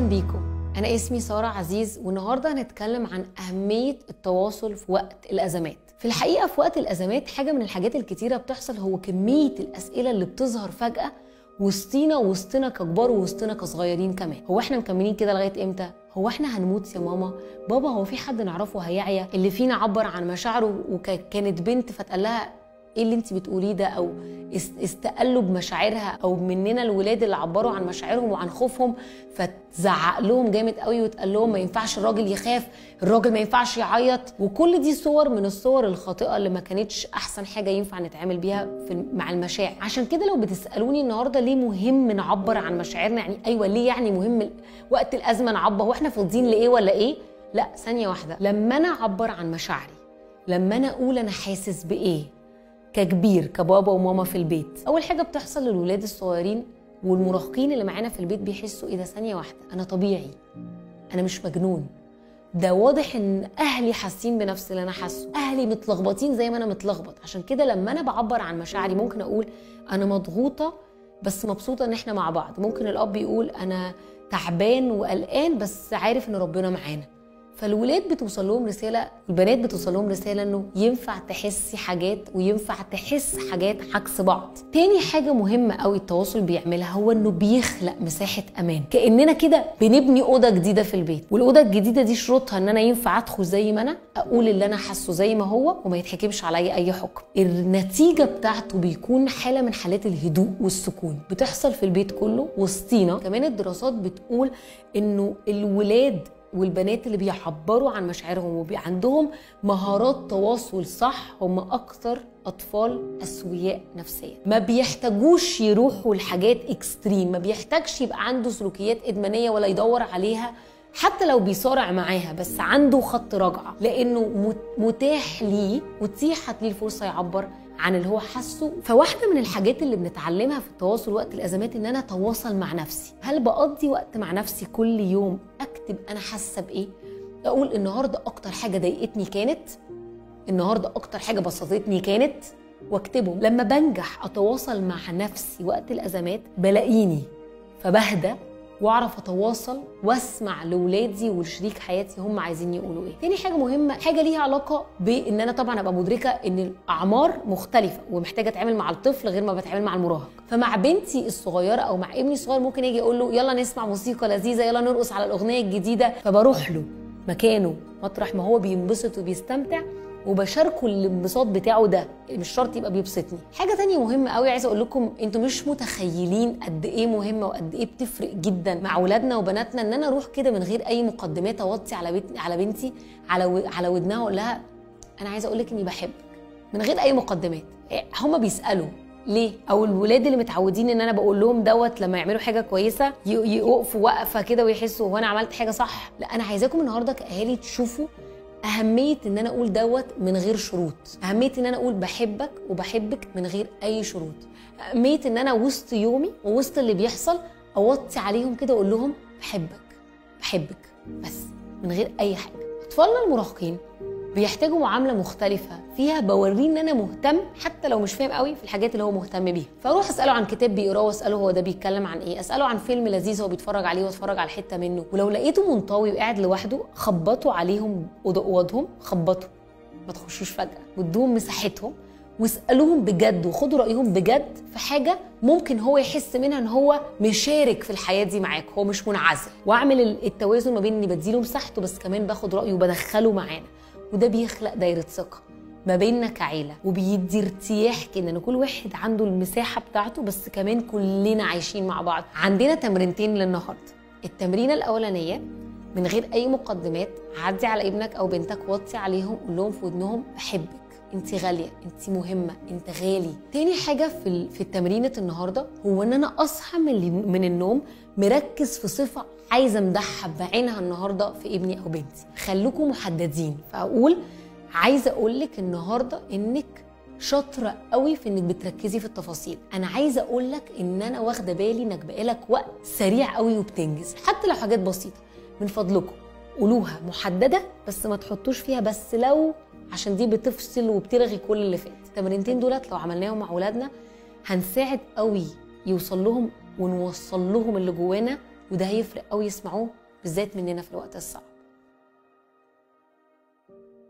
بيكم أنا اسمي سارة عزيز والنهاردة هنتكلم عن أهمية التواصل في وقت الأزمات في الحقيقة في وقت الأزمات حاجة من الحاجات الكتيرة بتحصل هو كمية الأسئلة اللي بتظهر فجأة وسطينا وسطنا ككبار ووسطنا كصغيرين كمان هو احنا مكملين كده لغايه امتى هو احنا هنموت يا ماما بابا هو في حد نعرفه هيعيا اللي فينا عبر عن مشاعره وكانت بنت فتقال لها ايه اللي انت بتقوليه ده او استقلوا بمشاعرها او مننا الولاد اللي عبروا عن مشاعرهم وعن خوفهم فتزعق لهم جامد قوي وتقال لهم ما ينفعش الراجل يخاف الراجل ما ينفعش يعيط وكل دي صور من الصور الخاطئه اللي ما كانتش احسن حاجه ينفع نتعامل بيها في مع المشاعر عشان كده لو بتسالوني النهارده ليه مهم نعبر عن مشاعرنا يعني ايوه ليه يعني مهم وقت الازمه نعبر هو احنا فاضيين لايه ولا ايه لا ثانيه واحده لما انا اعبر عن مشاعري لما انا اقول انا حاسس بايه ككبير كبابا وماما في البيت اول حاجه بتحصل للولاد الصغيرين والمراهقين اللي معانا في البيت بيحسوا ايه ده ثانيه واحده انا طبيعي انا مش مجنون ده واضح ان اهلي حاسين بنفس اللي انا حاسه اهلي متلخبطين زي ما انا متلخبط عشان كده لما انا بعبر عن مشاعري ممكن اقول انا مضغوطه بس مبسوطه ان احنا مع بعض ممكن الاب يقول انا تعبان وقلقان بس عارف ان ربنا معانا فالولاد بتوصل لهم رساله البنات بتوصل لهم رساله انه ينفع تحسي حاجات وينفع تحس حاجات عكس بعض تاني حاجه مهمه قوي التواصل بيعملها هو انه بيخلق مساحه امان كاننا كده بنبني اوضه جديده في البيت والاوضه الجديده دي شروطها ان انا ينفع ادخل زي ما انا اقول اللي انا حاسه زي ما هو وما يتحكمش عليا اي حكم النتيجه بتاعته بيكون حاله من حالات الهدوء والسكون بتحصل في البيت كله وسطينا كمان الدراسات بتقول انه الولاد والبنات اللي بيعبروا عن مشاعرهم وبي عندهم مهارات تواصل صح هم اكتر اطفال اسوياء نفسيا ما بيحتاجوش يروحوا لحاجات اكستريم ما بيحتاجش يبقى عنده سلوكيات ادمانيه ولا يدور عليها حتى لو بيصارع معاها بس عنده خط رجعه لانه متاح ليه وتيحت ليه الفرصه يعبر عن اللي هو حاسه فواحده من الحاجات اللي بنتعلمها في التواصل وقت الازمات ان انا اتواصل مع نفسي هل بقضي وقت مع نفسي كل يوم اكتب انا حاسه بايه اقول النهارده اكتر حاجه ضايقتني كانت النهارده اكتر حاجه بسطتني كانت واكتبهم لما بنجح اتواصل مع نفسي وقت الازمات بلاقيني فبهدى واعرف اتواصل واسمع لاولادي ولشريك حياتي هم عايزين يقولوا ايه تاني حاجه مهمه حاجه ليها علاقه بان انا طبعا ابقى مدركه ان الاعمار مختلفه ومحتاجه اتعامل مع الطفل غير ما بتعامل مع المراهق فمع بنتي الصغيره او مع ابني الصغير ممكن يجي يقول له يلا نسمع موسيقى لذيذه يلا نرقص على الاغنيه الجديده فبروح له مكانه مطرح ما هو بينبسط وبيستمتع وبشاركه الانبساط بتاعه ده مش شرط يبقى بيبسطني حاجه تانية مهمه قوي عايزه اقول لكم انتوا مش متخيلين قد ايه مهمه وقد ايه بتفرق جدا مع اولادنا وبناتنا ان انا اروح كده من غير اي مقدمات اوطي على بيت على بنتي على و... على ودنها واقول لها انا عايزه اقول لك اني بحبك من غير اي مقدمات هما بيسالوا ليه؟ او الولاد اللي متعودين ان انا بقول لهم دوت لما يعملوا حاجه كويسه يقفوا وقفه كده ويحسوا هو انا عملت حاجه صح؟ لا انا عايزاكم النهارده كاهالي تشوفوا أهمية إن أنا أقول دوت من غير شروط، أهمية إن أنا أقول بحبك وبحبك من غير أي شروط، أهمية إن أنا وسط يومي ووسط اللي بيحصل أوطي عليهم كده أقول لهم بحبك بحبك بس من غير أي حاجة. أطفالنا المراهقين بيحتاجوا معاملة مختلفة فيها بوريه ان انا مهتم حتى لو مش فاهم قوي في الحاجات اللي هو مهتم بيها فاروح اساله عن كتاب بيقراه واساله هو ده بيتكلم عن ايه اساله عن فيلم لذيذ هو بيتفرج عليه واتفرج على حته منه ولو لقيته منطوي وقاعد لوحده خبطوا عليهم اوضهم خبطوا ما تخشوش فجاه وادوهم مساحتهم واسالوهم بجد وخدوا رايهم بجد في حاجه ممكن هو يحس منها ان هو مشارك في الحياه دي معاك هو مش منعزل واعمل التوازن ما بين اني بديله مساحته بس كمان باخد رايه وبدخله معانا وده بيخلق دايره ثقه ما بيننا كعيله وبيدي ارتياح كده ان كل واحد عنده المساحه بتاعته بس كمان كلنا عايشين مع بعض عندنا تمرينتين للنهارده التمرينه الاولانيه من غير اي مقدمات عدي على ابنك او بنتك وطي عليهم قول لهم في ودنهم بحبك انت غاليه انت مهمه انت غالي تاني حاجه في في التمرينه النهارده هو ان انا اصحى من من النوم مركز في صفه عايزه امدحها بعينها النهارده في ابني او بنتي خليكم محددين فاقول عايزه اقول لك النهارده انك شاطره قوي في انك بتركزي في التفاصيل انا عايزه اقول لك ان انا واخده بالي انك بقالك وقت سريع قوي وبتنجز حتى لو حاجات بسيطه من فضلكم قولوها محدده بس ما تحطوش فيها بس لو عشان دي بتفصل وبتلغي كل اللي فات التمرينتين دولت لو عملناهم مع اولادنا هنساعد قوي يوصل لهم ونوصل لهم اللي جوانا وده هيفرق قوي يسمعوه بالذات مننا في الوقت الصعب